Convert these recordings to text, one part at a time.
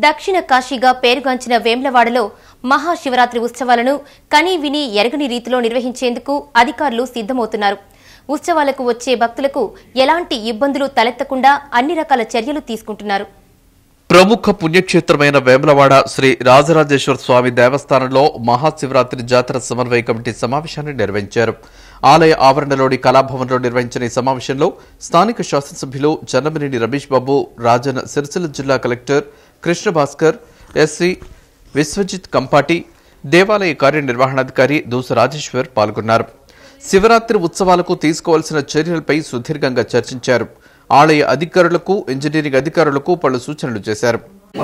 దక్షిణ కాశీగా పేరుగాంచిన వేమ్లవాడలో మహాశివరాత్రి ఉత్సవాలను కనీ విని ఎరగని రీతిలో నిర్వహించేందుకు అధికారులు సిద్దమవుతున్నారు ఉత్సవాలకు వచ్చే భక్తులకు ఎలాంటి ఇబ్బందులు తలెత్తకుండా అన్ని రకాల చర్యలు తీసుకుంటున్నారు ప్రముఖ పుణ్యక్షేత్రమైన వేములవాడ శ్రీ రాజరాజేశ్వర స్వామి దేవస్థానంలో మహాశివరాత్రి జాతర సమన్వయ కమిటీ సమావేశాన్ని నిర్వహించారు ఆలయ ఆవరణలోని కళాభవన్లో నిర్వహించిన ఈ సమావేశంలో స్థానిక శాసనసభ్యులు జన్నమినేని రమేష్ బాబు రాజన్ సిరిసిల్ల జిల్లా కలెక్టర్ కృష్ణ భాస్కర్ ఎస్సీ విశ్వజిత్ కంపాటి దేవాలయ కార్యనిర్వహణాధికారి దూస రాజేశ్వర్ పాల్గొన్నారు శివరాత్రి ఉత్సవాలకు తీసుకోవాల్సిన చర్యలపై సుదీర్ఘంగా చర్చించారు ఆలయ అధికారులకు ఇంజనీరింగ్ అధికారులకు పలు సూచనలు చేశారు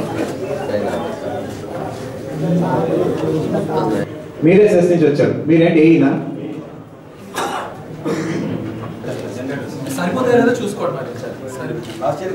మీరే సెస్ నుంచి వచ్చారు మీరేంటి ఏయినా సరిపోతే లేదో చూసుకోండి మరి సరి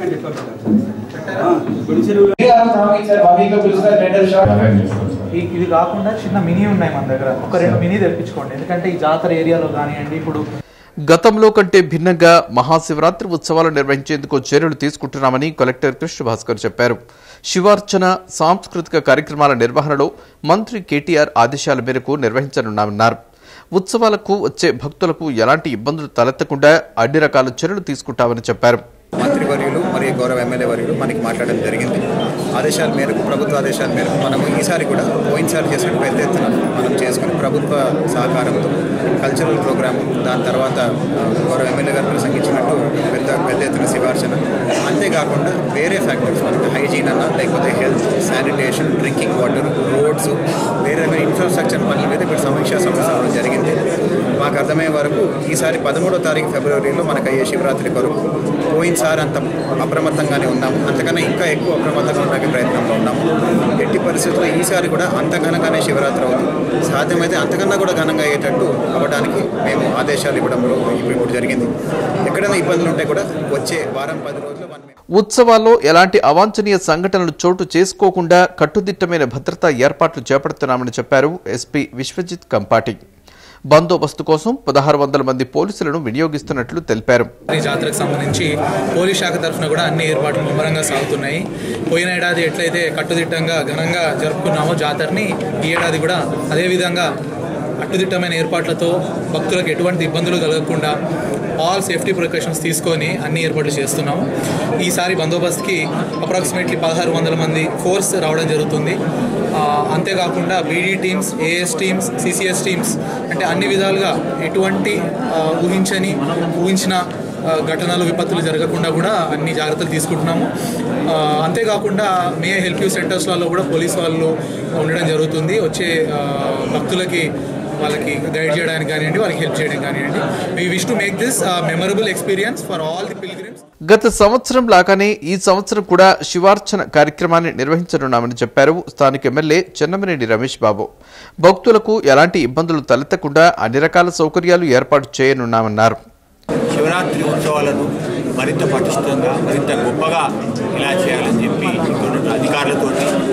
ఈ- ఇది కాకుండా చిన్న మినీ ఉన్నాయి మన దగ్గర ఒక రెండు మినీ తెప్పించుకోండి ఎందుకంటే ఈ జాతర ఏరియాలో కానివ్వండి ఇప్పుడు గతంలో కంటే భిన్నంగా మహాశివరాత్రి ఉత్సవాలు నిర్వహించేందుకు చర్యలు తీసుకుంటున్నామని కలెక్టర్ కృష్ణ భాస్కర్ చెప్పారు శివార్చన సాంస్కృతిక కార్యక్రమాల నిర్వహణలో మంత్రి కేటీఆర్ ఆదేశాల మేరకు నిర్వహించనున్నామన్నారు ఉత్సవాలకు వచ్చే భక్తులకు ఎలాంటి ఇబ్బందులు తలెత్తకుండా అన్ని రకాల చర్యలు తీసుకుంటామని చెప్పారు మంత్రివర్యులు మరియు గౌరవ ఎమ్మెల్యే వర్యులు మనకి మాట్లాడడం జరిగింది ఆదేశాల మేరకు ప్రభుత్వ ఆదేశాల మేరకు మనం ఈసారి కూడా పోయినసారి చేసిన పెద్ద ఎత్తున మనం చేసుకుని ప్రభుత్వ సహకారంతో కల్చరల్ ప్రోగ్రామ్ దాని తర్వాత ఆ, గౌరవ ఎమ్మెల్యే గారు ప్రసంగించినట్టు పెద్ద పెద్ద ఎత్తున శివార్చన అంతేకాకుండా వేరే ఫ్యాక్టర్స్ మనకి హైజీన్ అన్న లేకపోతే health sanitation drinking water roads వేరే ఇన్ఫ్రాస్ట్రక్చర్ పనుల మీద ఇప్పుడు సమీక్షా సమావేశం జరిగింది మాకు అర్థమయ్యే వరకు ఈసారి పదమూడో తారీఖు ఫిబ్రవరిలో మనకు అయ్యే శివరాత్రి కొరకు పోయినసారి అంత అప్రమత్తంగానే ఉన్నాము అంతకన్నా ఇంకా ఎక్కువ అప్రమత్తంగా ఉండడానికి ప్రయత్నంలో ఉన్నాము ఎట్టి పరిస్థితుల్లో ఈసారి కూడా అంత ఘనంగానే శివరాత్రి అవుతుంది సాధ్యమైతే అంతకన్నా కూడా ఘనంగా అయ్యేటట్టు అవ్వడానికి మేము ఆదేశాలు ఇవ్వడంలో ఇప్పుడు ఇప్పుడు జరిగింది ఎక్కడైనా ఇబ్బందులు ఉంటే కూడా వచ్చే వారం పది రోజులు మనం ఉత్సవాల్లో ఎలాంటి అవాంఛనీయ సంఘటనలు చోటు చేసుకోకుండా కట్టుదిట్టమైన భద్రతా ఏర్పాట్లు చేపడుతున్నామని చెప్పారు ఎస్పీ విశ్వజిత్ కంపాటి బందోబస్తు కోసం పదహారు వందల మంది పోలీసులను వినియోగిస్తున్నట్లు తెలిపారు ఈ జాతరకు సంబంధించి పోలీస్ శాఖ తరఫున కూడా అన్ని ఏర్పాట్లు ముమ్మరంగా సాగుతున్నాయి పోయిన ఏడాది ఎట్లయితే కట్టుదిట్టంగా ఘనంగా జరుపుకున్నామో జాతరని ఈ ఏడాది కూడా అదే విధంగా కట్టుదిట్టమైన ఏర్పాట్లతో భక్తులకు ఎటువంటి ఇబ్బందులు కలగకుండా ఆల్ సేఫ్టీ ప్రికాషన్స్ తీసుకొని అన్ని ఏర్పాట్లు చేస్తున్నాము ఈసారి బందోబస్తుకి అప్రాక్సిమేట్లీ పదహారు వందల మంది ఫోర్స్ రావడం జరుగుతుంది ఆ, అంతేకాకుండా BD teams AS teams CCS teams అంటే అన్ని విధాలుగా ఎటువంటి ఆ, ఊహించని ఊహించిన ఆ, ఘటనలు విపత్తులు జరగకుండా కూడా అన్ని జాగ్రత్తలు తీసుకుంటున్నాము ఆ, అంతేకాకుండా మే హెల్ప్ యూ సెంటర్స్లలో కూడా పోలీస్ వాళ్ళు ఉండడం జరుగుతుంది వచ్చే ఆ, భక్తులకి వాళ్ళకి గైడ్ చేయడానికి కానివ్వండి వాళ్ళకి హెల్ప్ చేయడం కానివ్వండి we wish to make this memorable experience for all the pilgrims గత సంవత్సరం లాగానే ఈ సంవత్సరం కూడా శివార్చన కార్యక్రమాన్ని నిర్వహించనున్నామని చెప్పారు స్థానిక ఎమ్మెల్యే చెన్నమనేని రమేష్ బాబు భక్తులకు ఎలాంటి ఇబ్బందులు తలెత్తకుండా అన్ని రకాల సౌకర్యాలు ఏర్పాటు చేయనున్నామన్నారు శివరాత్రి ఉత్సవాలను మరింత పటిష్టంగా మరింత గొప్పగా ఇలా చేయాలని చెప్పి ఇక్కడ అధికారులతో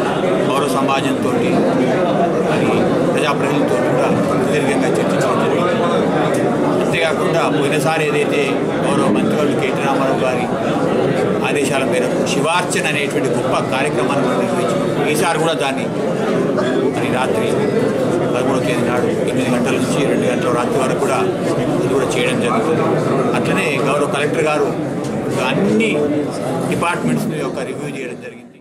పౌర సమాజంతో మరి ప్రజాప్రతినిధులతో కూడా సుదీర్ఘంగా చర్చించడం జరిగింది అంతేకాకుండా పోయినసారి ఏదైతే గౌరవ మంత్రివర్యులు కేటీ రామారావు గారి ఆదేశాల మేరకు శివార్చన అనేటువంటి గొప్ప కార్యక్రమాన్ని మనం నిర్వహించాం ఈసారి కూడా దాన్ని మరి రాత్రి పదమూడవ తేదీ నాడు ఎనిమిది గంటల నుంచి రెండు గంటల రాత్రి వరకు కూడా ఇది కూడా చేయడం జరుగుతుంది అట్లనే గౌరవ కలెక్టర్ గారు అన్ని డిపార్ట్మెంట్స్ని ఒక రివ్యూ చేయడం జరిగింది